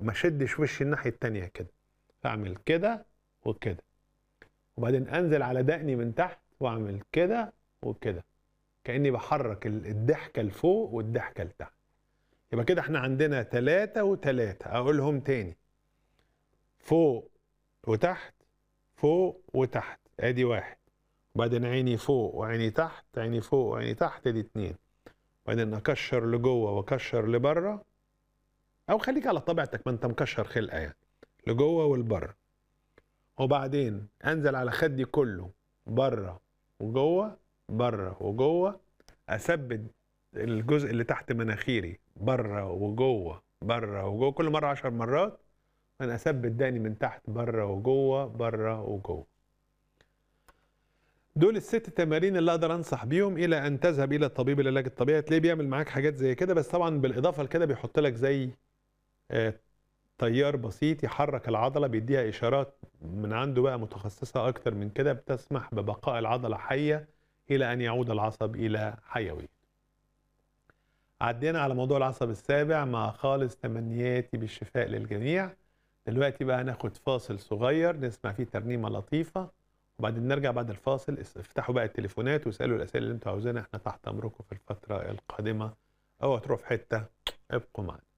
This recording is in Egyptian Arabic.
وما اشدش وشي الناحيه التانيه كده فاعمل كده وكده وبعدين انزل على دقني من تحت واعمل كده وكده كاني بحرك ال- الضحكه لفوق والضحكه لتحت يبقى كده احنا عندنا ثلاثة وثلاثة اقولهم تاني فوق وتحت فوق وتحت ادي واحد وبعدين عيني فوق وعيني تحت عيني فوق وعيني تحت ادي اتنين وبعدين اكشر لجوه واكشر لبره او خليك على طبيعتك ما انت مكشر خلقه يعني لجوه ولبره وبعدين انزل على خدي كله بره وجوه بره وجوه اثبت الجزء اللي تحت مناخيري بره وجوه بره وجوه كل مره عشر مرات انا اثبت داني من تحت بره وجوه بره وجوه دول الست تمارين اللي اقدر انصح بيهم الى ان تذهب الى الطبيب العلاج الطبيعي تلاقيه بيعمل معاك حاجات زي كده بس طبعا بالاضافه لكده بيحط لك زي آه، تيار بسيط يحرك العضله بيديها اشارات من عنده بقى متخصصه اكتر من كده بتسمح ببقاء العضله حيه الى ان يعود العصب الى حيويه عدينا على موضوع العصب السابع مع خالص تمنياتي بالشفاء للجميع دلوقتي بقى هناخد فاصل صغير نسمع فيه ترنيمه لطيفه وبعدين نرجع بعد الفاصل اس- افتحوا بقى التليفونات واسالوا الاسئله اللي انتوا عاوزينها احنا تحت امركم في الفتره القادمه اوعوا تروحوا في حته ابقوا معنا